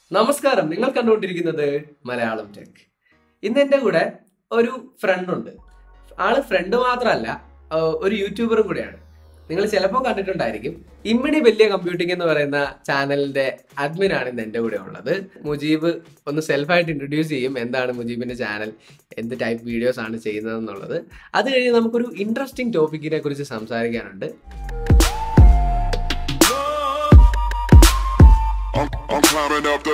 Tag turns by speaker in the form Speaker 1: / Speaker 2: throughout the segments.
Speaker 1: നമസ്കാരം നിങ്ങൾ കണ്ടുകൊണ്ടിരിക്കുന്നത് മലയാളം ടെക് ഇന്ന് എൻ്റെ കൂടെ ഒരു ഫ്രണ്ട് ഉണ്ട് ആള് ഫ്രണ്ട് മാത്രമല്ല ആ, ഒരു യൂട്യൂബറും കൂടെയാണ് നിങ്ങൾ ചിലപ്പോൾ കണ്ടിട്ടുണ്ടായിരിക്കും ഇമ്മിണി വലിയ കമ്പ്യൂട്ടിംഗ് എന്ന് പറയുന്ന ചാനലിന്റെ അഡ്മിൻ ആണ് ഇന്ന് എൻ്റെ കൂടെ ഉള്ളത് മുജീബ് ഒന്ന് സെൽഫായിട്ട് ഇൻട്രൊഡ്യൂസ് ചെയ്യും എന്താണ് മുജീബിന്റെ ചാനൽ എന്ത് ടൈപ്പ് വീഡിയോസ് ആണ് ചെയ്യുന്നത് എന്നുള്ളത് അത് കഴിഞ്ഞ് നമുക്കൊരു ഇൻട്രസ്റ്റിംഗ് ടോപ്പിക്കിനെ കുറിച്ച് സംസാരിക്കാനുണ്ട്
Speaker 2: I'm, I'm climbing up the.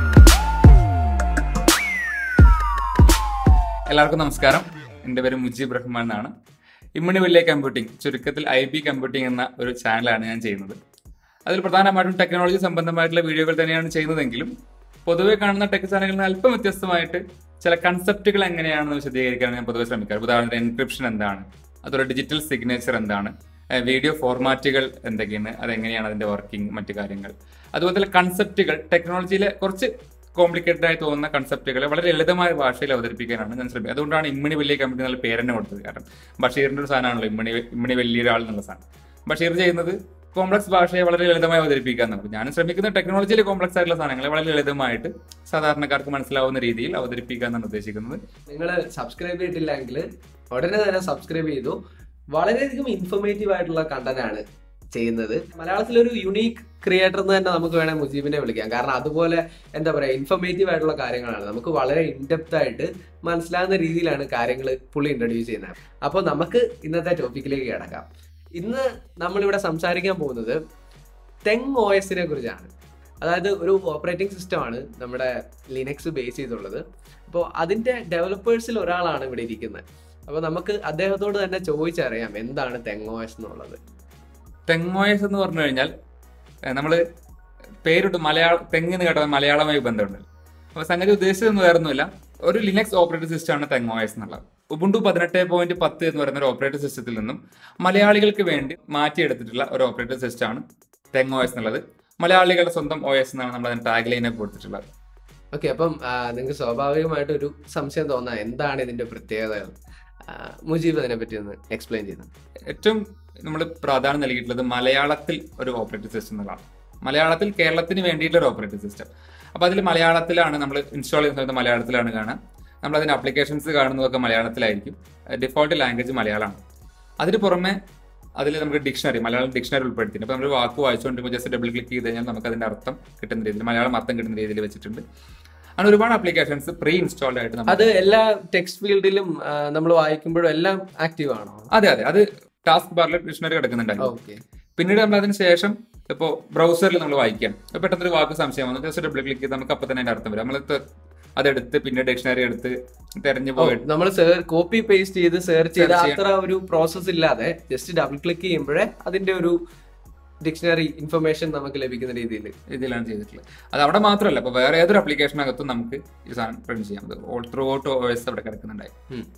Speaker 3: എല്ലാവർക്കും നമസ്കാരം എൻ്റെ പേര് മുജീബ് റഹ്മാൻ എന്നാണ് ഇമ്മണി വലിയ കമ്പ്യൂട്ടിംഗ് ചുരുക്കത്തിൽ ഐ ബി കമ്പ്യൂട്ടിംഗ് എന്ന ഒരു ചാനലാണ് ഞാൻ ചെയ്യുന്നത് അതിൽ പ്രധാനമായിട്ടും ടെക്നോളജി സംബന്ധമായിട്ടുള്ള വീഡിയോകൾ തന്നെയാണ് ചെയ്യുന്നതെങ്കിലും പൊതുവെ കാണുന്ന ടെക് ചാനലുകളിൽ നിന്ന് അല്പം വ്യത്യസ്തമായിട്ട് ചില കൺസെപ്റ്റുകൾ എങ്ങനെയാണെന്ന് വിശദീകരിക്കാൻ ഞാൻ പൊതുവെ ശ്രമിക്കാറ് ഉദാഹരണത്തിന് എൻക്രിപ്ഷൻ എന്താണ് അതുപോലെ ഡിജിറ്റൽ സിഗ്നേച്ചർ എന്താണ് ഏഹ് വീഡിയോ ഫോർമാറ്റുകൾ എന്തൊക്കെയാണ് അതെങ്ങനെയാണ് അതിന്റെ വർക്കിംഗ് മറ്റു കാര്യങ്ങൾ അതുപോലെ തന്നെ കൺസെപ്റ്റുകൾ ടെക്നോളജിയിലെ കുറച്ച് കോംപ്ലിക്കേറ്റഡ് ആയി തോന്നുന്ന കൺസെപ്റ്റുകളെ വളരെ ലളിതമായ ഭാഷയിൽ അവതരിപ്പിക്കാനാണ് ഞാൻ ശ്രമിക്കുന്നത് അതുകൊണ്ടാണ് ഇമ്മണി വലിയ കമ്പനി എന്നുള്ള പേരെന്നെ കൊടുത്തത് കാരണം ബഷീറിന്റെ ഒരു സാധനമാണല്ലോ ഇമ്മണി ഇമ്മണി വലിയ ഒരാൾ എന്നുള്ള സാധനം ബഷീർ ചെയ്യുന്നത് കോംപ്ലക്സ് ഭാഷയെ വളരെ ലളിതമായി അവതരിപ്പിക്കുക എന്നുള്ളത് ഞാനും ശ്രമിക്കുന്നത് ടെക്നോളജിയിലെ കോംപ്ലക്സ് ആയിട്ടുള്ള സാധനങ്ങളെ വളരെ ലളിതമായിട്ട് സാധാരണക്കാർക്ക് മനസ്സിലാവുന്ന രീതിയിൽ അവതരിപ്പിക്കുക എന്നാണ് ഉദ്ദേശിക്കുന്നത്
Speaker 1: നിങ്ങൾ സബ്സ്ക്രൈബ് ചെയ്തിട്ടില്ലെങ്കിൽ ഉടനെ തന്നെ സബ്സ്ക്രൈബ് ചെയ്തു വളരെയധികം ഇൻഫോർമേറ്റീവ് ആയിട്ടുള്ള കണ്ടന്റ് ആണ് ചെയ്യുന്നത് മലയാളത്തിലൊരു യുണീക്ക് ക്രിയേറ്റർ എന്ന് തന്നെ നമുക്ക് വേണേൽ മുജീബിനെ വിളിക്കാം കാരണം അതുപോലെ എന്താ പറയാ ഇൻഫോർമേറ്റീവ് ആയിട്ടുള്ള കാര്യങ്ങളാണ് നമുക്ക് വളരെ ഇൻഡെപ്ത് ആയിട്ട് മനസ്സിലാകുന്ന രീതിയിലാണ് കാര്യങ്ങൾ പുള്ളി ഇൻട്രൊഡ്യൂസ് ചെയ്യുന്നത് അപ്പോൾ നമുക്ക് ഇന്നത്തെ ടോപ്പിക്കിലേക്ക് കിടക്കാം ഇന്ന് നമ്മളിവിടെ സംസാരിക്കാൻ പോകുന്നത് തെങ് ഒ എസിനെ കുറിച്ചാണ് അതായത് ഒരു ഓപ്പറേറ്റിംഗ് സിസ്റ്റമാണ് നമ്മുടെ ലിനക്സ് ബേസ് ചെയ്തുള്ളത് അപ്പോൾ അതിന്റെ ഡെവലപ്പേഴ്സിൽ ഒരാളാണ് ഇവിടെ ഇരിക്കുന്നത് അപ്പോൾ നമുക്ക് അദ്ദേഹത്തോട് തന്നെ ചോദിച്ചറിയാം എന്താണ് തെങ് ഒ എസ് എന്നുള്ളത്
Speaker 3: തെങ്ങോയസ് എന്ന് പറഞ്ഞു കഴിഞ്ഞാൽ നമ്മൾ പേരിട്ട് മലയാള തെങ്ങ് എന്ന് കേട്ടാൽ മലയാളമായി ബന്ധമുണ്ട് അപ്പോൾ സംഗതി ഉദ്ദേശിച്ചതൊന്നും വേറൊന്നുമില്ല ഒരു ലിനക്സ് ഓപ്പറേറ്റിംഗ് സിസ്റ്റമാണ് തെങ്ങോയസ് എന്നുള്ളത് ഉബുണ്ടു പതിനെട്ട് പോയിന്റ് പത്ത് എന്ന് പറയുന്ന ഒരു ഓപ്പറേറ്റിംഗ് സിസ്റ്റത്തിൽ നിന്നും മലയാളികൾക്ക് വേണ്ടി മാറ്റിയെടുത്തിട്ടുള്ള ഒരു ഓപ്പറേറ്റിംഗ് സിസ്റ്റമാണ് തെങ്ങോയസ് എന്നുള്ളത് മലയാളികളുടെ സ്വന്തം ഒ എസ് എന്നാണ് നമ്മൾ അതിന് ടാഗ് ലൈനൊക്കെ കൊടുത്തിട്ടുള്ളത്
Speaker 1: ഓക്കെ അപ്പം നിങ്ങൾക്ക് സ്വാഭാവികമായിട്ട് ഒരു സംശയം തോന്നാം എന്താണ് ഇതിന്റെ പ്രത്യേകതകൾ ആ, മുജീബ് അതിനെ പറ്റി ഒന്ന് എക്സ്പ്ലെയിൻ ചെയ്യുന്നു
Speaker 3: ഏറ്റവും നമ്മൾ പ്രാധാന്യം നൽകിയിട്ടുള്ളത് മലയാളത്തിൽ ഒരു ഓപ്പറേറ്റിംഗ് സിസ്റ്റം എന്നുള്ളതാണ് മലയാളത്തിൽ കേരളത്തിന് വേണ്ടിയിട്ടുള്ള ഒരു ഓപ്പറേറ്റിംഗ് സിസ്റ്റം അപ്പോൾ അതിൽ മലയാളത്തിലാണ് നമ്മൾ ഇൻസ്റ്റാൾ ചെയ്യുന്ന സമയത്ത് മലയാളത്തിലാണ് കാണുക നമ്മൾ അതിന് അപ്ലിക്കേഷൻസ് കാണുന്നതൊക്കെ മലയാളത്തിലായിരിക്കും ഡിഫോൾട്ട് ലാംഗ്വേജ് മലയാളമാണ് അതിന് പുറമെ അതിൽ നമുക്ക് ഡിക്ഷണറി മലയാളം ഡിക്ഷണറി ഉൾപ്പെടുത്തിയിട്ടുണ്ട് അപ്പോൾ നമ്മൾ വാക്ക് വായിച്ചുകൊണ്ടിരിക്കുമ്പോൾ ജസ്റ്റ് ഡബിൾ ക്ലിക്ക് ചെയ്ത് കഴിഞ്ഞാൽ നമുക്ക് അതിന്റെ അർത്ഥം കിട്ടുന്ന രീതിയിൽ മലയാളം അർത്ഥം കിട്ടുന്ന രീതിയിൽ വെച്ചിട്ടുണ്ട് അങ്ങനെ ഒരുപാട് ആപ്ലിക്കേഷൻസ് പ്രീ ഇൻസ്റ്റാൾഡ് ആയിട്ട് നമ്മൾ
Speaker 1: അത് എല്ലാ ടെക്സ്റ്റ് ഫീൽഡിലും നമ്മൾ വായിക്കുമ്പോഴും എല്ലാം ആക്റ്റീവ് ആണോ
Speaker 3: അതെ അതെ അത് ടാസ്ക് ബാറിൽ ഡിക്ഷണറി കിടക്കുന്നുണ്ടായിരുന്നു
Speaker 1: ഓക്കെ
Speaker 3: പിന്നീട് നമ്മൾ അതിന് ശേഷം ഇപ്പോൾ ബ്രൗസറിൽ നമ്മൾ വായിക്കാം അപ്പോൾ പെട്ടെന്ന് ഒരു വാക്ക് സംശയം വന്നു ജസ്റ്റ് ഡബിൾ ക്ലിക്ക് ചെയ്ത് നമുക്ക് അപ്പോൾ തന്നെ അതിന്റെ അർത്ഥം വരും നമ്മൾ അതെടുത്ത് പിന്നെ ഡിക്ഷണറി എടുത്ത് തെരഞ്ഞു പോയിട്ട്
Speaker 1: നമ്മൾ കോപ്പി പേസ്റ്റ് ചെയ്ത് സെർച്ച് ചെയ്ത്
Speaker 3: Search ചെയ്യാം.
Speaker 1: അത്ര ഒരു പ്രോസസ് ഇല്ലാതെ ജസ്റ്റ് ഡബിൾ ക്ലിക്ക് ചെയ്യുമ്പോഴേ അതിന്റെ ഒരു ഡിക്ഷണറി ഇൻഫർമേഷൻ നമുക്ക് ലഭിക്കുന്ന രീതിയിൽ
Speaker 3: ഇതിലാണ് ചെയ്തിട്ടുള്ളത് അത് അവിടെ മാത്രമല്ല ഇപ്പോൾ വേറെ ഏതൊരു ആപ്ലിക്കേഷനകത്തും നമുക്ക് ഈ സാധനം പ്രിന്റ് ചെയ്യാം അത് ഓൾ ത്രൂ ഔട്ട് ഓസ് അവിടെ കിടക്കുന്നുണ്ടായി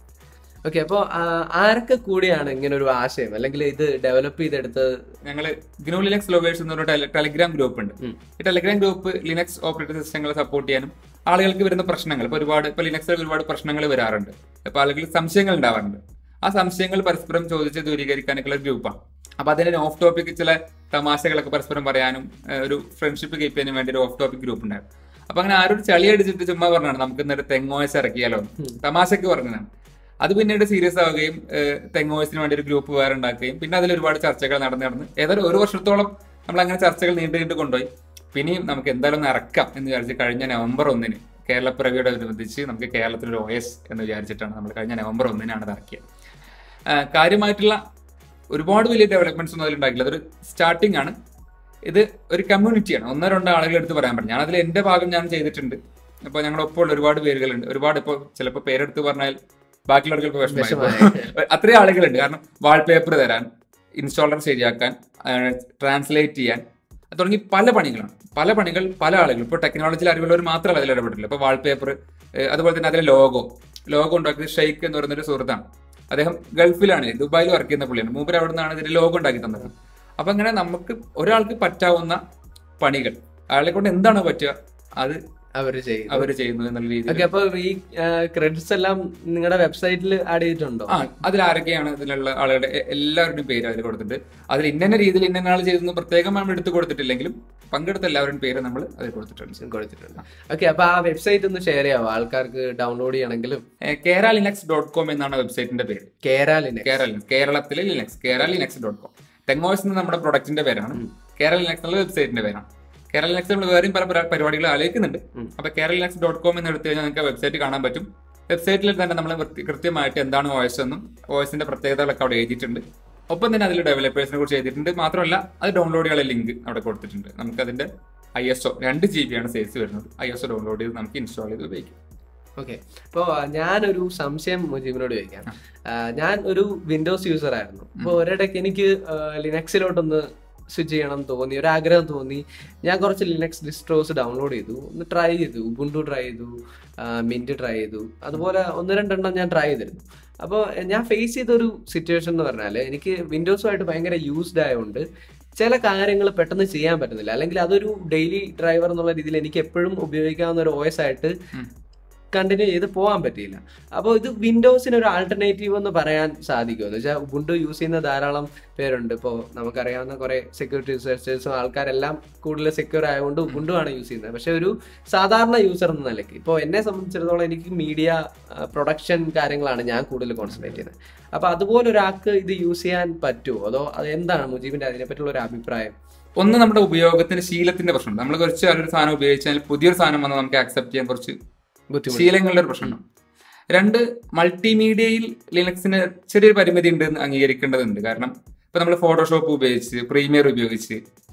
Speaker 1: ഓക്കെ അപ്പോൾ ആരൊക്കെ കൂടിയാണ് ഇങ്ങനെ ഒരു ആശയം അല്ലെങ്കിൽ ഇത് ഡെവലപ്പ് ചെയ്തെടുത്തത്
Speaker 3: ഞങ്ങൾ ഗ്നൂ ലിനക്സ് ലോവേഴ്സ് എന്നൊരു ടെല- ടെലിഗ്രാം ഗ്രൂപ്പ് ഉണ്ട്
Speaker 1: ഉം.
Speaker 3: ഈ ടെലിഗ്രാം ഗ്രൂപ്പ് ലിനക്സ് ഓപ്പറേറ്റിംഗ് സിസ്റ്റങ്ങളെ സപ്പോർട്ട് ചെയ്യാനും ആളുകൾക്ക് വരുന്ന പ്രശ്നങ്ങൾ ഇപ്പോൾ ഒരുപാട് ഇപ്പോൾ ലിനക്സിൽ ഒരുപാട് പ്രശ്നങ്ങൾ വരാറുണ്ട് അപ്പോൾ ആളുകൾക്ക് സംശയങ്ങൾ ഉണ്ടാവാറുണ്ട് ആ സംശയങ്ങൾ പരസ്പരം ചോദിച്ച് ദൂരീകരിക്കാനൊക്കെ ഒരു ഗ്രൂപ്പാണ് അപ്പോൾ അതിന് ഓഫ് ടോപ്പിക് ചില തമാശകളൊക്കെ പരസ്പരം പറയാനും ഏഹ്, ഒരു ഫ്രണ്ട്ഷിപ്പ് കീപ്പ് ചെയ്യാനും വേണ്ടി ഒരു ഓഫ് ടോപ്പിക് ഗ്രൂപ്പ് ഉണ്ടായിരുന്നു അപ്പോൾ അങ്ങനെ ആരും ചളി അടിച്ചിട്ട് ചുമ്മാ പറഞ്ഞാണ് നമുക്ക് ഇന്നൊരു തെങ്ങോയസ് ഇറക്കിയാലോ തമാശക്ക് പറഞ്ഞതാണ് അത് പിന്നീട് സീരിയസ് ആവുകയും തെങ്ങോയസിന് വേണ്ടി ഒരു ഗ്രൂപ്പ് വേറെ ഉണ്ടാക്കുകയും പിന്നെ അതിൽ ഒരുപാട് ചർച്ചകൾ നടന്ന് നടന്ന് ഏതായാലും ഒരു വർഷത്തോളം നമ്മൾ അങ്ങനെ ചർച്ചകൾ നീണ്ടു നീണ്ടു കൊണ്ടുപോയി പിന്നെയും നമുക്ക് എന്തായാലും ഒന്ന് ഇറക്കാം എന്ന് വിചാരിച്ച് കഴിഞ്ഞ നവംബർ ഒന്നിന് കേരളപ്പിറവിയോടനുബന്ധിച്ച് നമുക്ക് കേരളത്തിലൊരു ഒ എസ് എന്ന് വിചാരിച്ചിട്ടാണ് നമ്മൾ കഴിഞ്ഞ നവംബർ ഒന്നിനാണ് ഇത് ഇറക്കിയത് ആ, കാര്യമായിട്ടുള്ള ഒരുപാട് വലിയ ഡെവലപ്മെന്റ്സ് ഒന്നും അതിലുണ്ടാക്കില്ല അതൊരു സ്റ്റാർട്ടിംഗ് ആണ് ഇത് ഒരു കമ്മ്യൂണിറ്റിയാണ് ഒന്നോ രണ്ടോ ആളുകൾ എടുത്ത് പറയാൻ പറ്റും ഞാൻ അതിൽ എന്റെ ഭാഗം ഞാൻ ചെയ്തിട്ടുണ്ട് അപ്പോൾ ഞങ്ങളുടെ ഒപ്പം ഒരുപാട് പേരുകളുണ്ട് ഒരുപാട് ഇപ്പോൾ ചിലപ്പോൾ പേരെടുത്ത് പറഞ്ഞാൽ ബാക്കിയുള്ളവർക്ക് ഇപ്പോൾ വിഷമമായി അത്രയും ആളുകളുണ്ട് കാരണം വാൾപേപ്പർ തരാൻ ഇൻസ്റ്റാളർ ശരിയാക്കാൻ ട്രാൻസ്ലേറ്റ് ചെയ്യാൻ തുടങ്ങി പല പണികളാണ് പല പണികൾ പല ആളുകൾ ഇപ്പോൾ ടെക്നോളജിയിൽ അറിവുള്ളവർ മാത്രമല്ല അതിൽ ഇടപെട്ടില്ല ഇപ്പോൾ വാൾപേപ്പർ അതുപോലെ തന്നെ അതിലെ ലോഗോ ലോഗോ ഉണ്ടാക്കിയത് ഷെയ്ഖ് എന്ന് പറയുന്ന ഒരു സുഹൃത്താണ് അദ്ദേഹം ഗൾഫിലാണ് ദുബായിൽ വർക്ക് ചെയ്യുന്ന പുള്ളിയാണ് മൂപ്പർ അവിടെ നിന്നാണ് ഇതിന്റെ ലോഗോ ഉണ്ടാക്കി തന്നത് അപ്പൊ അങ്ങനെ നമുക്ക് ഒരാൾക്ക് പറ്റാവുന്ന പണികൾ അയാളെ കൊണ്ട് എന്താണോ പറ്റുക അത്
Speaker 1: അവർ ചെയ്യും
Speaker 3: അവർ ചെയ്യുന്നു എന്നുള്ള രീതിയിൽ
Speaker 1: ഓക്കെ അപ്പൊ ഈ ക്രെഡിറ്റ്സ് എല്ലാം നിങ്ങളുടെ വെബ്സൈറ്റിൽ ആഡ് ചെയ്തിട്ടുണ്ടോ
Speaker 3: ആ അതിൽ ആരൊക്കെയാണ് ഇതിലുള്ള ആളുകളുടെ എ- എല്ലാവരുടെയും പേര് അതിൽ കൊടുത്തിട്ട് അതിൽ ഇന്ന രീതിയിൽ ഇന്ന ആൾ ചെയ്തെന്ന് പ്രത്യേകം നമ്മൾ എടുത്ത് കൊടുത്തിട്ടില്ലെങ്കിലും പങ്കെടുത്ത എല്ലാവരുടെയും പേര് നമ്മൾ അതിൽ കൊടുത്തിട്ടുണ്ട്
Speaker 1: കൊടുത്തിട്ടുണ്ട് ഓക്കെ അപ്പൊ ആ വെബ്സൈറ്റ് ഒന്ന് ഷെയർ ചെയ്യാവോ ആൾക്കാർക്ക് ഡൗൺലോഡ് ചെയ്യണമെങ്കിലും
Speaker 3: കേര ലിനക്സ് ഡോട്ട് കോം എന്നാണ് വെബ്സൈറ്റിന്റെ പേര്
Speaker 1: കേരാലിനെ
Speaker 3: കേരള കേരളത്തിലെ Linux Kerala Linux dot com ടെക്നോയ്സ് എന്ന് നമ്മുടെ പ്രൊഡക്റ്റിന്റെ പേരാണ് കേരള ലിനക്സ് എന്നുള്ള വെബ്സൈറ്റിന്റെ പേരാണ് കേരള ലിനക്സ് നമ്മൾ വേറെയും പല പല പരിപാടികൾ ആലോചിക്കുന്നുണ്ട് അപ്പൊ കേരള ലിനക്സ് ഡോട്ട് കോം എന്ന് എടുത്തു കഴിഞ്ഞാൽ നിങ്ങൾക്ക് വെബ്സൈറ്റ് കാണാൻ പറ്റും വെബ്സൈറ്റിൽ തന്നെ നമ്മൾ കൃത്യമായിട്ട് എന്താണ് OS എന്നും OS-ന്റെ പ്രത്യേകതകളൊക്കെ അവിടെ എഴുതിയിട്ടുണ്ട് ഒപ്പം തന്നെ അതിൽ ഡെവലപ്പേഴ്സിനെ കുറിച്ച് എഴുതിയിട്ടുണ്ട് മാത്രമല്ല അത് ഡൗൺലോഡ് ചെയ്യാനുള്ള ലിങ്ക് അവിടെ കൊടുത്തിട്ടുണ്ട് നമുക്ക് അതിന്റെ ഐ എസ് ഒ രണ്ട് ജി ബി ആണ് സൈസ് വരുന്നത് ഐ എസ് ഒ ഡൗൺലോഡ് ചെയ്ത് നമുക്ക് ഇൻസ്റ്റാൾ ചെയ്ത് ഉപയോഗിക്കാം
Speaker 1: ഓക്കെ അപ്പോൾ ഞാനൊരു സംശയം മുജീബിനോട് ചോദിക്കാം ആ, ഞാൻ ഒരു വിൻഡോസ് യൂസർ ആയിരുന്നു അപ്പോൾ ഒരിടയ്ക്ക് എനിക്ക് ലിനക്സിലോട്ടൊന്ന് സ്വിച്ച് ചെയ്യണം എന്ന് തോന്നി ഒരു ആഗ്രഹം തോന്നി ഞാൻ കുറച്ച് ലിനക്സ് ഡിസ്ട്രോസ് ഡൗൺലോഡ് ചെയ്തു ഒന്ന് ട്രൈ ചെയ്തു ഉബുണ്ടു ട്രൈ ചെയ്തു മിന്റ് ട്രൈ ചെയ്തു അതുപോലെ ഒന്ന് രണ്ടെണ്ണം ഞാൻ ട്രൈ ചെയ്തിരുന്നു അപ്പോൾ ഞാൻ ഫേസ് ചെയ്ത ഒരു സിറ്റുവേഷൻ എന്ന് പറഞ്ഞാൽ എനിക്ക് വിൻഡോസുമായിട്ട് ഭയങ്കര യൂസ്ഡ് ആയതുകൊണ്ട് ചില കാര്യങ്ങൾ പെട്ടെന്ന് ചെയ്യാൻ പറ്റുന്നില്ല അല്ലെങ്കിൽ അതൊരു ഡെയിലി ഡ്രൈവർ എന്നുള്ള രീതിയിൽ എനിക്ക് എപ്പോഴും ഉപയോഗിക്കാവുന്ന ഒരു OS ആയിട്ട് കണ്ടിന്യൂ ചെയ്ത് പോകാൻ പറ്റിയില്ല അപ്പോൾ ഇത് വിൻഡോസിന് ഒരു ആൾട്ടർനേറ്റീവ് എന്ന് പറയാൻ സാധിക്കുമോ എന്ന് വെച്ചാൽ ഉബുണ്ടു യൂസ് ചെയ്യുന്ന ധാരാളം പേരുണ്ട് ഇപ്പോൾ നമുക്കറിയാവുന്ന കുറെ സെക്യൂരിറ്റി റിസർച്ചേഴ്സും ആൾക്കാരെല്ലാം കൂടുതൽ സെക്യൂർ ആയതുകൊണ്ട് ഉബുണ്ടു ആണ് യൂസ് ചെയ്യുന്നത് പക്ഷെ ഒരു സാധാരണ യൂസർ എന്ന നിലയ്ക്ക് ഇപ്പോൾ എന്നെ സംബന്ധിച്ചിടത്തോളം എനിക്ക് മീഡിയ പ്രൊഡക്ഷൻ കാര്യങ്ങളാണ് ഞാൻ കൂടുതൽ കോൺസെൻട്രേറ്റ് ചെയ്യുന്നത് അപ്പോൾ അതുപോലെ ഒരാൾക്ക് ഇത് യൂസ് ചെയ്യാൻ പറ്റുമോ അതോ അത് എന്താണ് മുജീബിന്റെ അതിനെപ്പറ്റിയുള്ള ഒരു അഭിപ്രായം
Speaker 3: ഒന്ന് നമ്മുടെ ഉപയോഗത്തിന്റെ ശീലത്തിന്റെ പ്രശ്നം നമ്മൾ കുറച്ച് ഒരു സാധനം ഉപയോഗിച്ചാൽ പുതിയൊരു സാധനം വന്നാൽ നമുക്ക് ആക്സെപ്റ്റ് ചെയ്യാൻ കുറച്ച്
Speaker 1: ബുദ്ധിമുട്ട്
Speaker 3: ശീലങ്ങളുടെ ഒരു പ്രശ്നമാണ് രണ്ട് മൾട്ടിമീഡിയയിൽ ലിനക്സിന് ചെറിയൊരു പരിമിതി ഉണ്ട് എന്ന് അംഗീകരിക്കേണ്ടതുണ്ട് കാരണം ഇപ്പൊ നമ്മൾ ഫോട്ടോഷോപ്പ് ഉപയോഗിച്ച് പ്രീമിയർ ഉപയോഗിച്ച്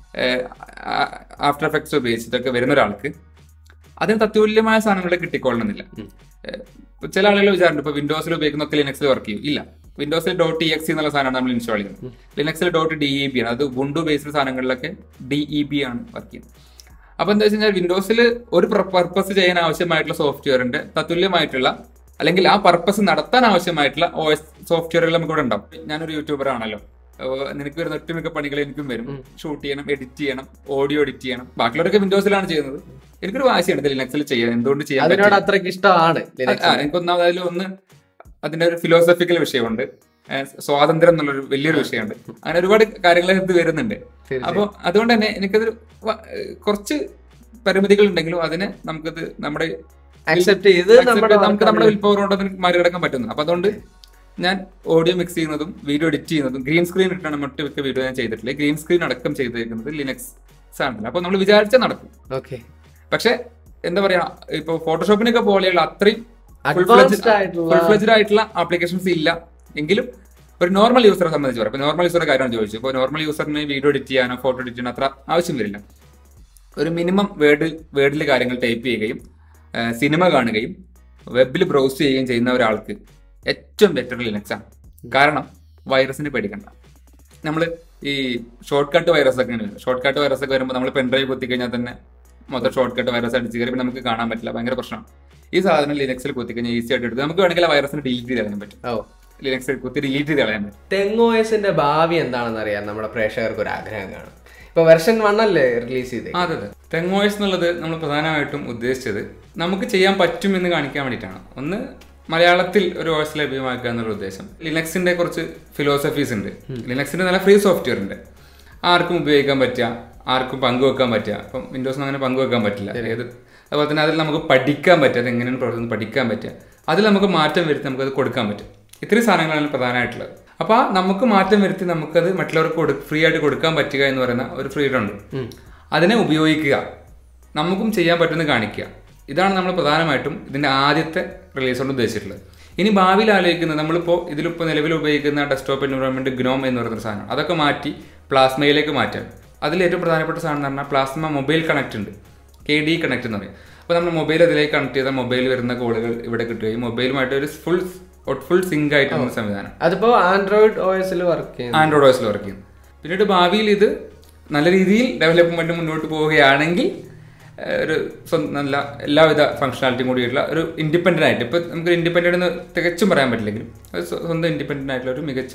Speaker 3: ആഫ്റ്റർ എഫക്ട്സ് ഉപയോഗിച്ചിട്ടൊക്കെ വരുന്ന ഒരാൾക്ക് അതിന് തത്തുല്യമായ സാധനങ്ങൾ കിട്ടിക്കൊള്ളണമെന്നില്ല ഏഹ്, ഇപ്പൊ ചില ആളുകൾ വിചാരിച്ചു ഇപ്പൊ വിൻഡോസിൽ ഉപയോഗിക്കുന്ന ഒക്കെ ലിനക്സിൽ വർക്ക് ചെയ്യും ഇല്ല വിൻഡോസിൽ ഡോട്ട് ഇ എക്സ് എന്നുള്ള സാധനമാണ് നമ്മൾ ഇൻസ്റ്റാൾ ചെയ്യുന്നത് ലിനക്സിൽ ഡോട്ട് ഡി ഇ ബി ആണ് അത് ഗുണ്ടു ബേസ്ഡ് സാധനങ്ങളിലൊക്കെ ഡി ഇ ബി ആണ് വർക്ക് ചെയ്യുന്നത് അപ്പൊ എന്താ വെച്ച് കഴിഞ്ഞാൽ വിൻഡോസിൽ ഒരു പർപ്പസ് ചെയ്യാൻ ആവശ്യമായിട്ടുള്ള സോഫ്റ്റ്വെയറിന്റെ തത്തുല്യമായിട്ടുള്ള അല്ലെങ്കിൽ ആ പർപ്പസ് നടത്താൻ ആവശ്യമായിട്ടുള്ള ഒ എസ് സോഫ്റ്റ്വെയറുകൾ നമുക്ക് ഇവിടെ ഉണ്ടാവും ഞാനൊരു യൂട്യൂബർ ആണല്ലോ അപ്പൊ നിനക്ക് വരുന്ന ഒട്ടുമിക്ക പണികൾ എനിക്കും വരും ഷൂട്ട് ചെയ്യണം എഡിറ്റ് ചെയ്യണം ഓഡിയോ എഡിറ്റ് ചെയ്യണം ബാക്കിയുള്ളവരൊക്കെ വിൻഡോസിലാണ് ചെയ്യുന്നത് എനിക്കൊരു വാശിയാണ് ഇത് ലിനക്സിൽ ചെയ്യാൻ എന്തുകൊണ്ട് ചെയ്യാൻ
Speaker 1: അതിനോട്
Speaker 3: പറ്റില്ല?
Speaker 1: അത്രയ്ക്ക് ഇഷ്ടമാണ്
Speaker 3: ആ, എനിക്കൊന്നാമത് അതിൽ ഒന്ന് അതിന്റെ ഒരു ഫിലോസഫിക്കൽ വിഷയമുണ്ട് ഏഹ് സ്വാതന്ത്ര്യം എന്നുള്ളൊരു വലിയൊരു വിഷയമുണ്ട് അങ്ങനെ ഒരുപാട് കാര്യങ്ങൾ ഇത് വരുന്നുണ്ട് അപ്പൊ അതുകൊണ്ട് തന്നെ എനിക്കത് കുറച്ച് പരിമിതികൾ ഉണ്ടെങ്കിലും അതിനെ നമുക്കത് നമ്മുടെ
Speaker 1: അക്സെപ്റ്റ് ചെയ്ത്
Speaker 3: accept
Speaker 1: നമ്മുടെ
Speaker 3: ചെയ്ത് നമുക്ക് നമ്മുടെ വിൽ പവർ കൊണ്ട് അതിന് മറികടക്കാൻ പറ്റുന്നു അപ്പൊ അതുകൊണ്ട് ഞാൻ ഓഡിയോ മിക്സ് ചെയ്യുന്നതും വീഡിയോ എഡിറ്റ് ചെയ്യുന്നതും ഗ്രീൻ സ്ക്രീൻ ഇട്ടാണ് മറ്റു വീഡിയോ ഞാൻ ചെയ്തിട്ടില്ല ഗ്രീൻ സ്ക്രീൻ അടക്കം ചെയ്തിരിക്കുന്നത് ലിനക്സ് സാധനത്തിൽ അപ്പൊ നമ്മൾ വിചാരിച്ചാൽ നടക്കും
Speaker 1: ഓക്കെ
Speaker 3: പക്ഷെ എന്താ പറയാ ഇപ്പൊ ഫോട്ടോഷോപ്പിനൊക്കെ പോലെയുള്ള അത്രയും
Speaker 1: Advanced ആയിട്ടുള്ള-
Speaker 3: ഫുൾ ഫ്ലെജ്ഡ് ആയിട്ടുള്ള ആപ്ലിക്കേഷൻസ് ഇല്ല എങ്കിലും ഒരു നോർമൽ യൂസറെ സംബന്ധിച്ച് പറയാം നോർമൽ യൂസറുടെ കാര്യമാണ് ചോദിച്ചു ഇപ്പോൾ നോർമൽ യൂസറിന് വീഡിയോ എഡിറ്റ് ചെയ്യാനോ ഫോട്ടോ എഡിറ്റ് ചെയ്യാനോ അത്ര ആവശ്യം വരില്ല ഒരു മിനിമം വേർഡ് വേർഡിൽ കാര്യങ്ങൾ ടൈപ്പ് ചെയ്യുകയും സിനിമ കാണുകയും വെബിൽ ബ്രൗസ് ചെയ്യുകയും ചെയ്യുന്ന ഒരാൾക്ക് ഏറ്റവും ബെറ്റർ ലിനക്സ് ആണ് കാരണം വൈറസിന് പേടിക്കണ്ട നമ്മൾ ഈ ഷോർട്ട് കട്ട് വൈറസ് ഒക്കെ വരും ഷോർട്ട് കട്ട് വൈറസ് ഒക്കെ വരുമ്പോൾ നമ്മൾ പെൻഡ്രൈവ് കുത്തി കഴിഞ്ഞാൽ തന്നെ മൊത്തം ഷോർട്ട് കട്ട് വൈറസ് അടിച്ച് കയറി നമുക്ക് കാണാൻ പറ്റില്ല ഭയങ്കര പ്രശ്നമാണ് ഈ സാധനം ലിനക്സിൽ കുത്തി കഴിഞ്ഞാൽ ഈസി ആയിട്ട് എടുത്ത് നമുക്ക് വേണമെങ്കിൽ ആ വൈറസിന് ഡിലീറ്റ് ചെയ്ത് കളയാൻ പറ്റും
Speaker 1: ഓ
Speaker 3: ലിനക്സിൽ കുത്തി ഡിലീറ്റ് ചെയ്ത് കളയാൻ പറ്റും
Speaker 1: തെങ്ങോയസിന്റെ ഭാവി എന്താണെന്ന് അറിയാൻ നമ്മുടെ പ്രേക്ഷകർക്ക് ഒരു ആഗ്രഹം കാണും ഇപ്പൊ വെർഷൻ വൺ അല്ലേ റിലീസ് ചെയ്തേ
Speaker 3: അതെ അതെ തെങ്ങോയ്സ് എന്നുള്ളത് നമ്മൾ പ്രധാനമായിട്ടും ഉദ്ദേശിച്ചത് നമുക്ക് ചെയ്യാൻ പറ്റും എന്ന് കാണിക്കാൻ വേണ്ടിയിട്ടാണ് ഒന്ന് മലയാളത്തിൽ ഒരു വോയിസ് ലഭ്യമാക്കുക എന്നുള്ള ഉദ്ദേശം ലിനക്സിന്റെ കുറച്ച് ഫിലോസഫീസ് ഉണ്ട് ലിനക്സിന്റെ നല്ല ഫ്രീ സോഫ്റ്റ്വെയർ ഉണ്ട് ആർക്കും ഉപയോഗിക്കാൻ പറ്റുക ആർക്കും പങ്കുവെക്കാൻ പറ്റുക ഇപ്പം വിൻഡോസ് അങ്ങനെ പങ്കുവെക്കാൻ പറ്റില്ല ഏത് അതുപോലെ തന്നെ അതിൽ നമുക്ക് പഠിക്കാൻ പറ്റുക അത് എങ്ങനെയാണ് പ്രവർത്തനം പഠിക്കാൻ പറ്റുക അതിൽ നമുക്ക് മാറ്റം വരുത്തി നമുക്കത് കൊടുക്കാൻ പറ്റും ഇത്രയും സാധനങ്ങളാണ് പ്രധാനമായിട്ടുള്ളത് അപ്പോൾ ആ നമുക്ക് മാറ്റം വരുത്തി നമുക്കത് മറ്റുള്ളവർക്ക് കൊടു ഫ്രീ ആയിട്ട് കൊടുക്കാൻ പറ്റുക എന്ന് പറയുന്ന ഒരു ഫ്രീഡം ഉണ്ട് അതിനെ ഉപയോഗിക്കുക നമുക്കും ചെയ്യാൻ പറ്റുമെന്ന് കാണിക്കുക ഇതാണ് നമ്മൾ പ്രധാനമായിട്ടും ഇതിന്റെ ആദ്യത്തെ റിലീസ് കൊണ്ട് ഉദ്ദേശിച്ചിട്ടുള്ളത് ഇനി ഭാവിയിൽ ആലോചിക്കുന്നത് നമ്മളിപ്പോൾ ഇതിലിപ്പോൾ നിലവിൽ ഉപയോഗിക്കുന്ന ഡെസ്ക്ടോപ്പ് എൻവയോൺമെന്റ് ഗ്നോം എന്ന് പറയുന്ന സാധനം അതൊക്കെ മാറ്റി പ്ലാസ്മയിലേക്ക് മാറ്റാൻ അതിൽ ഏറ്റവും പ്രധാനപ്പെട്ട സാധനം എന്ന് പറഞ്ഞാൽ പ്ലാസ്മ മൊബൈൽ കണക്ട് ഉണ്ട് കെ ഡി കണക്ട് എന്ന് പറയും അപ്പോൾ നമ്മൾ മൊബൈൽ അതിലേക്ക് കണക്ട് ചെയ്താൽ മൊബൈൽ വരുന്ന കോളുകൾ ഇവിടെ കിട്ടുകയും മൊബൈലുമായിട്ട് ഒരു ഫുൾ ഫുൾ സിങ്ക് ആയിട്ടുള്ള സംവിധാനം
Speaker 1: അതിപ്പോ ആൻഡ്രോയിഡ് ഓയസിൽ വർക്ക് ചെയ്യുന്നു
Speaker 3: ആൻഡ്രോയിഡ് ഓസിൽ വർക്ക് ചെയ്യും പിന്നീട് ഭാവിയിൽ ഇത് നല്ല രീതിയിൽ ഡെവലപ്മെന്റ് മുന്നോട്ട് പോവുകയാണെങ്കിൽ ഏഹ്, ഒരു സ്വന്തം നല്ല എല്ലാവിധ ഫംഗ്ഷനാലിറ്റിയും കൂടിയിട്ടുള്ള ഒരു ഇൻഡിപെൻഡന്റ് ആയിട്ട് ഇപ്പൊ നമുക്ക് ഇൻഡിപെൻഡന്റ് എന്ന് തികച്ചും പറയാൻ പറ്റില്ലെങ്കിലും ഒരു സ്വ- സ്വന്തം ഇൻഡിപെൻഡന്റ് ആയിട്ടുള്ള ഒരു മികച്ച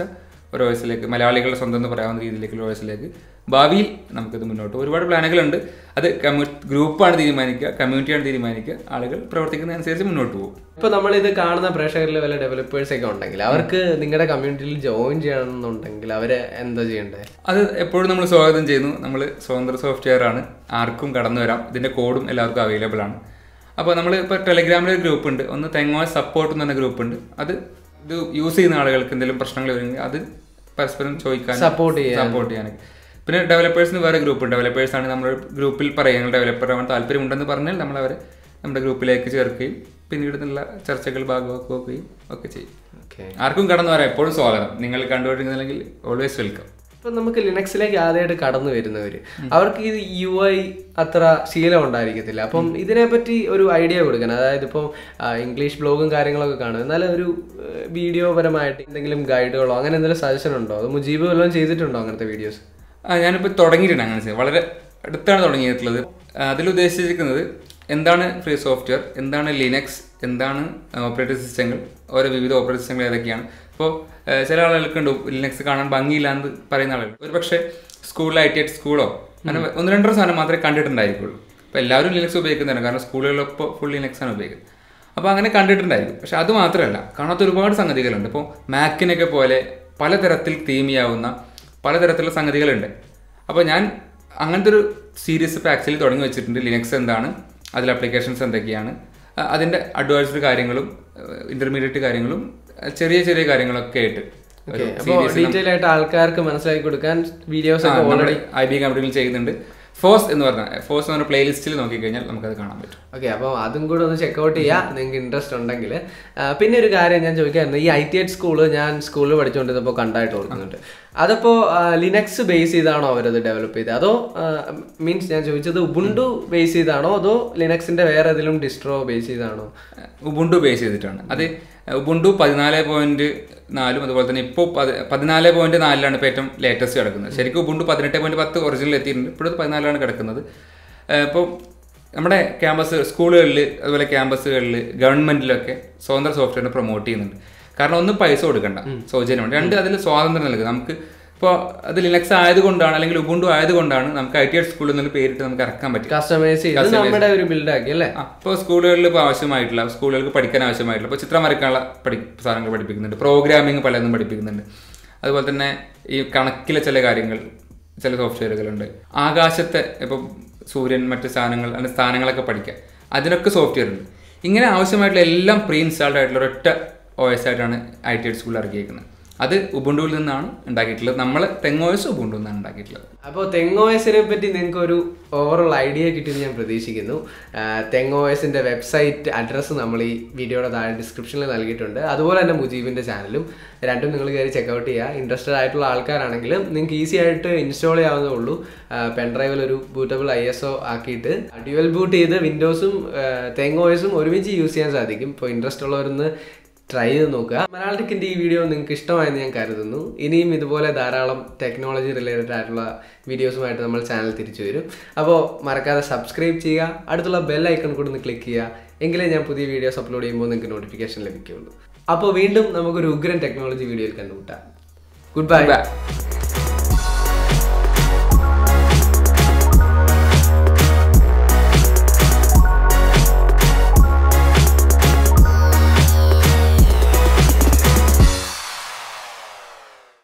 Speaker 3: ഒരു ഓയസിലേക്ക് മലയാളികളുടെ സ്വന്തം എന്ന് പറയാവുന്ന രീതിയിലേക്കുള്ള ഓയസിലേക്ക് ഭാവിയിൽ നമുക്കിത് മുന്നോട്ട് പോകും. ഒരുപാട് പ്ലാനുകളുണ്ട് അത് കമ്മ്യൂ ഗ്രൂപ്പാണ് തീരുമാനിക്കുക കമ്മ്യൂണിറ്റിയാണ് തീരുമാനിക്കുക ആളുകൾ പ്രവർത്തിക്കുന്നതനുസരിച്ച് മുന്നോട്ട് പോകും
Speaker 1: ഇപ്പൊ നമ്മൾ ഇത് കാണുന്ന പ്രേക്ഷകരിൽ വല്ല ഡെവലപ്പേഴ്സ് ഒക്കെ ഉണ്ടെങ്കിൽ അവർക്ക് നിങ്ങളുടെ കമ്മ്യൂണിറ്റിയിൽ ജോയിൻ ചെയ്യണമെന്നുണ്ടെങ്കിൽ അവര് എന്താ ചെയ്യണ്ടേ
Speaker 3: അത് എപ്പോഴും നമ്മൾ സ്വാഗതം ചെയ്യുന്നു നമ്മൾ സ്വതന്ത്ര സോഫ്റ്റ്വെയർ ആണ് ആർക്കും കടന്നു വരാം ഇതിന്റെ കോഡും എല്ലാവർക്കും അവൈലബിൾ ആണ് അപ്പോൾ നമ്മൾ ഇപ്പോൾ ടെലഗ്രാമിൽ ഒരു ഗ്രൂപ്പ് ഉണ്ട് ഒന്ന് തെങ്ങോ സപ്പോർട്ട് എന്ന് പറഞ്ഞ ഗ്രൂപ്പ് ഉണ്ട് അത് ഇത് യൂസ് ചെയ്യുന്ന ആളുകൾക്ക് എന്തെങ്കിലും പ്രശ്നങ്ങൾ വരുമെങ്കിൽ അത് പരസ്പരം ചോദിക്കാൻ
Speaker 1: Support ചെയ്യാൻ.
Speaker 3: സപ്പോർട്ട് ചെയ്യാനൊക്കെ പിന്നെ ഡെവലപ്പേഴ്സിന് വേറെ ഗ്രൂപ്പ് ഉണ്ട് ഡെവലപ്പേഴ്സ് ആണ് നമ്മുടെ ഗ്രൂപ്പിൽ പറയുക ഡെവലപ്പർ ആവാൻ താല്പര്യമുണ്ടെന്ന് പറഞ്ഞാൽ നമ്മൾ അവരെ നമ്മുടെ ഗ്രൂപ്പിലേക്ക് ചേർക്കുകയും പിന്നീട് നല്ല ചർച്ചകൾ ഭാഗമാക്കുകയും ഒക്കെ ചെയ്യും
Speaker 1: ഓക്കെ
Speaker 3: ആർക്കും കടന്നു വരാം എപ്പോഴും സ്വാഗതം നിങ്ങൾ കണ്ടുപിടിക്കുന്നില്ലെങ്കിൽ ഓൾവേസ് വെൽക്കം
Speaker 1: ഇപ്പൊ നമുക്ക് ലിനക്സിലേക്ക് ആദ്യമായിട്ട് കടന്നു വരുന്നവര് അവർക്ക് ഇത് യു ഐ അത്ര ശീലം ഉണ്ടായിരിക്കത്തില്ല അപ്പം ഇതിനെപ്പറ്റി ഒരു ഐഡിയ കൊടുക്കണം അതായത് ഇപ്പം ആ, ഇംഗ്ലീഷ് ബ്ലോഗും കാര്യങ്ങളൊക്കെ കാണും എന്നാലും ഒരു വീഡിയോ പരമായിട്ട് എന്തെങ്കിലും ഗൈഡുകളോ അങ്ങനെ എന്തെങ്കിലും സജഷൻ ഉണ്ടോ അത് മുജീബ് വല്ലതും ചെയ്തിട്ടുണ്ടോ അങ്ങനത്തെ വീഡിയോസ്
Speaker 3: ആ ഞാനിപ്പോൾ തുടങ്ങിയിട്ടുണ്ട് അങ്ങനെ ചെയ്യാൻ വളരെ അടുത്താണ് തുടങ്ങിയിട്ടുള്ളത് ആ, അതിൽ ഉദ്ദേശിച്ചിരിക്കുന്നത് എന്താണ് ഫ്രീ സോഫ്റ്റ്വെയർ എന്താണ് ലിനക്സ് എന്താണ് ഓപ്പറേറ്റിംഗ് സിസ്റ്റങ്ങൾ ഓരോ വിവിധ ഓപ്പറേറ്റിംഗ് സിസ്റ്റങ്ങൾ ഏതൊക്കെയാണ് ഇപ്പോൾ ചില ആളുകൾക്കുണ്ട് ലിനക്സ് കാണാൻ ഭംഗിയില്ലാന്ന് പറയുന്ന ആളുകൾ ഒരു പക്ഷേ സ്കൂളിൽ ഐ ടി ഐ സ്കൂളോ അങ്ങനെ ഒന്ന് രണ്ടോ സാധനം മാത്രമേ കണ്ടിട്ടുണ്ടായിരിക്കുള്ളൂ അപ്പോൾ എല്ലാവരും ലിനക്സ് ഉപയോഗിക്കുന്നുണ്ട് കാരണം സ്കൂളുകളിലൊപ്പോൾ ഫുൾ ലിനക്സ് ആണ് ഉപയോഗിക്കുന്നത് അപ്പോൾ അങ്ങനെ കണ്ടിട്ടുണ്ടായിരിക്കും പക്ഷെ അത് മാത്രമല്ല കാണാത്ത ഒരുപാട് സംഗതികളുണ്ട് ഇപ്പോൾ മാക്കിനൊക്കെ പോലെ പലതരത്തിൽ തീം ചെയ്യാവുന്ന പലതരത്തിലുള്ള സംഗതികളുണ്ട് അപ്പോൾ ഞാൻ അങ്ങനത്തെ ഒരു സീരീസ് ഇപ്പോൾ ആക്ച്വലി തുടങ്ങി വെച്ചിട്ടുണ്ട് ലിനക്സ് എന്താണ് അതിൽ അപ്ലിക്കേഷൻസ് എന്തൊക്കെയാണ് അ- അതിൻ്റെ അഡ്വാൻസ്ഡ് കാര്യങ്ങളും ഇന്റർമീഡിയറ്റ് കാര്യങ്ങളും അഹ് ചെറിയ ചെറിയ കാര്യങ്ങളൊക്കെ ആയിട്ട് ഒരു
Speaker 1: അപ്പോൾ
Speaker 3: series
Speaker 1: ഡീറ്റെയിൽ ആയിട്ട് ആൾക്കാർക്ക് മനസ്സിലാക്കി കൊടുക്കാൻ വീഡിയോസ് ഒക്കെ ഓൾറെഡി
Speaker 3: ഐ ബി കമ്പനിയിൽ ചെയ്യുന്നുണ്ട് ഫോസ് എന്ന് പറഞ്ഞ ഫോസ് എന്ന് പറഞ്ഞ പ്ലേലിസ്റ്റിൽ നോക്കിക്കഴിഞ്ഞാൽ നമുക്കത് കാണാൻ പറ്റും
Speaker 1: ഓക്കെ അപ്പോൾ അതും കൂടെ ഒന്ന് ചെക്കൗട്ട് ചെയ്യാം നിങ്ങൾക്ക് ഇൻട്രസ്റ്റ് ഉണ്ടെങ്കിൽ പിന്നെ ഒരു കാര്യം ഞാൻ ചോദിക്കായിരുന്നു ഈ ഐ ടി ഐ സ്കൂള് ഞാൻ സ്കൂളിൽ പഠിച്ചുകൊണ്ടിരുന്നപ്പോൾ കണ്ടായിട്ട് ഓർക്കുന്നുണ്ട് അതിപ്പോൾ ലിനക്സ് ബേസ് ചെയ്താണോ അവരത് ഡെവലപ്പ് ചെയ്തത് അതോ മീൻസ് ഞാൻ ചോദിച്ചത് ഉബുണ്ടു ബേസ് ചെയ്താണോ അതോ ലിനക്സിന്റെ വേറെ ഏതെങ്കിലും ഡിസ്ട്രോ ബേസ് ചെയ്താണോ
Speaker 3: ഉബുണ്ടു ബേസ് ചെയ്തിട്ടാണ് അത് ഉബുണ്ടു പതിനാല് പോയിന്റ് നാലും അതുപോലെ തന്നെ ഇപ്പോൾ പതിനാല് പോയിന്റ് നാലിലാണ് ഇപ്പോൾ ഏറ്റവും ലേറ്റസ്റ്റ് കിടക്കുന്നത് ശരിക്കും ഉബുണ്ടു പതിനെട്ട് പോയിന്റ് പത്ത് ഒറിജിനൽ എത്തിയിട്ടുണ്ട് ഇപ്പോഴത് പതിനാലാണ് കിടക്കുന്നത് ഇപ്പോൾ നമ്മുടെ ക്യാമ്പസ് സ്കൂളുകളിൽ അതുപോലെ ക്യാമ്പസുകളിൽ ഗവൺമെന്റിലൊക്കെ സ്വതന്ത്ര സോഫ്റ്റ്വെയറിനെ പ്രൊമോട്ട് ചെയ്യുന്നുണ്ട് കാരണം ഒന്ന് പൈസ കൊടുക്കണ്ട സൗജന്യമാണ് രണ്ട് അതിൽ സ്വാതന്ത്ര്യം നൽകുക നമുക്ക് ഇപ്പോൾ അത് ലിനക്സ് ആയതുകൊണ്ടാണ് അല്ലെങ്കിൽ ഉബുണ്ടു ആയതുകൊണ്ടാണ് നമുക്ക് ഐ ടി ഐ സ്കൂളിൽ നിന്ന് പേരിട്ട് നമുക്ക് ഇറക്കാൻ പറ്റും
Speaker 1: കസ്റ്റമൈസ് ചെയ്ത് നമ്മുടെ ഒരു ബിൽഡ് ആക്കി അല്ലേ
Speaker 3: അപ്പോൾ സ്കൂളുകളിൽ ഇപ്പോൾ ആവശ്യമായിട്ടുള്ള സ്കൂളുകൾക്ക് പഠിക്കാൻ ആവശ്യമായിട്ടുള്ള ഇപ്പോൾ ചിത്രം വരയ്ക്കാനുള്ള പഠി സാധനങ്ങൾ പഠിപ്പിക്കുന്നുണ്ട് പ്രോഗ്രാമിംഗ് പലതും പഠിപ്പിക്കുന്നുണ്ട് അതുപോലെ തന്നെ ഈ കണക്കിലെ ചില കാര്യങ്ങൾ ചില സോഫ്റ്റ്വെയറുകളുണ്ട് ആകാശത്തെ ഇപ്പം സൂര്യൻ മറ്റ് സ്ഥാനങ്ങൾ അങ്ങനെ സ്ഥാനങ്ങളൊക്കെ പഠിക്കാൻ അതിനൊക്കെ സോഫ്റ്റ്വെയർ ഉണ്ട് ഇങ്ങനെ ആവശ്യമായിട്ടുള്ള എല്ലാം പ്രീ ഇൻസ്റ്റാൾഡ് ആയിട്ടുള്ള ഒരൊറ്റ ഒ എസ് ആയിട്ടാണ് ഐ ടി ഐ സ്കൂളിൽ ഇറക്കിയേക്കുന്നത് അത് ഉബുണ്ടുവിൽ നിന്നാണ് ഉണ്ടാക്കിയിട്ടുള്ളത് നമ്മൾ തെങ്ങോയസ് ഉബുണ്ടു നിന്നാണ് ഉണ്ടാക്കിയിട്ടുള്ളത്
Speaker 1: അപ്പോൾ തെങ്ങോയസിനെ പറ്റി നിങ്ങൾക്ക് ഒരു ഓവറോൾ ഐഡിയ കിട്ടിയെന്ന് ഞാൻ പ്രതീക്ഷിക്കുന്നു തെങ്ങോയസിന്റെ വെബ്സൈറ്റ് അഡ്രസ്സ് നമ്മൾ ഈ വീഡിയോയുടെ താഴെ ഡിസ്ക്രിപ്ഷനിൽ നൽകിയിട്ടുണ്ട് അതുപോലെ തന്നെ മുജീബിന്റെ ചാനലും രണ്ടും നിങ്ങൾ കയറി ചെക്കൗട്ട് ചെയ്യുക ഇൻട്രസ്റ്റഡ് ആയിട്ടുള്ള ആൾക്കാരാണെങ്കിൽ നിങ്ങൾക്ക് ഈസി ആയിട്ട് ഇൻസ്റ്റാൾ ചെയ്യാവുന്നേ ഉള്ളൂ പെൻഡ്രൈവിൽ ഒരു ബൂട്ടബിൾ ഐ എസ് ഒ ആക്കിയിട്ട് ഡ്യുവൽ ബൂട്ട് ചെയ്ത് വിൻഡോസും തെങ്ങോയസും ഒരുമിച്ച് യൂസ് ചെയ്യാൻ സാധിക്കും ഇപ്പോൾ ഇൻട്രസ്റ്റ് ഉള്ളവരൊന്ന് ട്രൈ ചെയ്ത് നോക്കുക മലയാള ടെക്കിന്റെ ഈ വീഡിയോ നിങ്ങൾക്ക് ഇഷ്ടമായെന്ന് ഞാൻ കരുതുന്നു ഇനിയും ഇതുപോലെ ധാരാളം ടെക്നോളജി റിലേറ്റഡ് ആയിട്ടുള്ള വീഡിയോസുമായിട്ട് നമ്മൾ ചാനൽ തിരിച്ചു വരും അപ്പോൾ മറക്കാതെ സബ്സ്ക്രൈബ് ചെയ്യുക അടുത്തുള്ള ബെൽ ഐക്കൺ കൂടി ഒന്ന് ക്ലിക്ക് ചെയ്യുക എങ്കിലേ ഞാൻ പുതിയ വീഡിയോസ് അപ്ലോഡ് ചെയ്യുമ്പോൾ നിങ്ങൾക്ക് നോട്ടിഫിക്കേഷൻ ലഭിക്കുകയുള്ളൂ അപ്പോൾ വീണ്ടും നമുക്കൊരു ഉഗ്രൻ ടെക്നോളജി വീഡിയോയിൽ കണ്ടുമുട്ടാം ഗുഡ് ബൈ
Speaker 3: Bye.